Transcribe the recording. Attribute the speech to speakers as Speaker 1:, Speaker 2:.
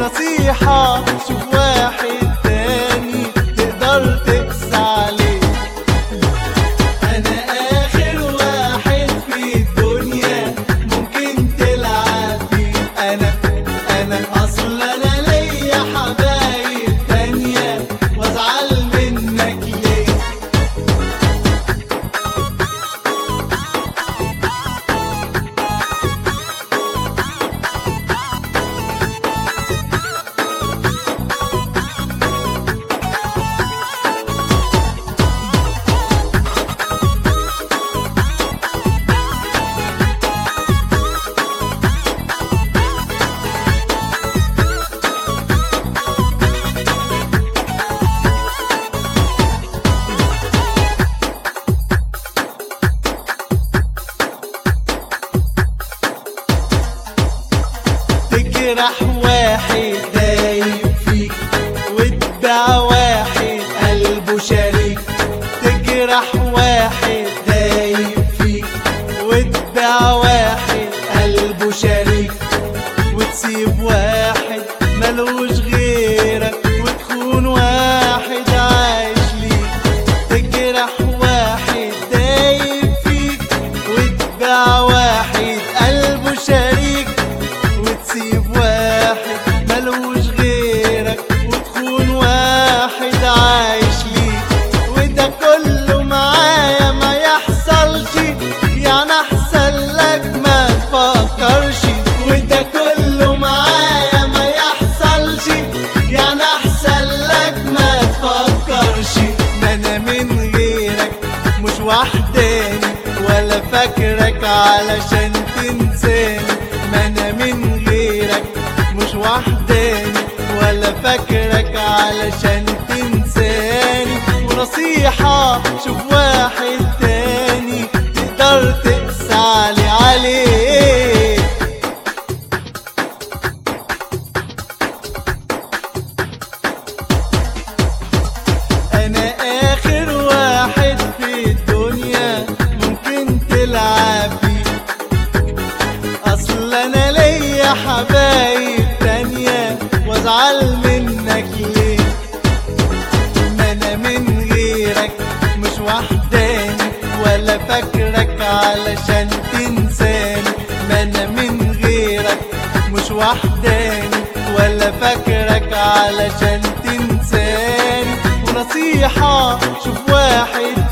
Speaker 1: ونصيحة شوف واحد تاني تقدر تقسى عليه أنا آخر واحد في الدنيا ممكن تلعب بيه أنا أنا أصل أنا ليا حبايب تانية وأزعل منك ليه تجرح واحد دايب فيك وتباع واحد قلبه شريك تجرح واحد دايب فيك وتباع واحد قلبه شريك وتسيب واحد ملوش غيرك وتخون واحد عايش ليك تجرح واحد دايب فيك وتباع واحد قلبه شريك وتسيب واحد ملوش غيرك وتخون واحد عايش ليك وده كله معايا ما يحصلش يعني احسن لك ما تفكرش وده كله معايا ما يحصلش يعني احسن لك ما تفكرش ما انا من غيرك مش وحداني ولا فاكرك علشان تنساني ما انا من غيرك مش وحداني ولا فاكرك علشان تنساني ونصيحة شوف واحد تاني تقدر تقسى علي عليه انا اخر واحد في الدنيا ممكن تلعب بيه اصل انا ليا حبايب تانية وازعل منك ليه ما انا من غيرك مش وحداني ولا فاكرك علشان تنساني ما انا من غيرك مش وحداني ولا فاكرك علشان تنساني ونصيحة شوف واحد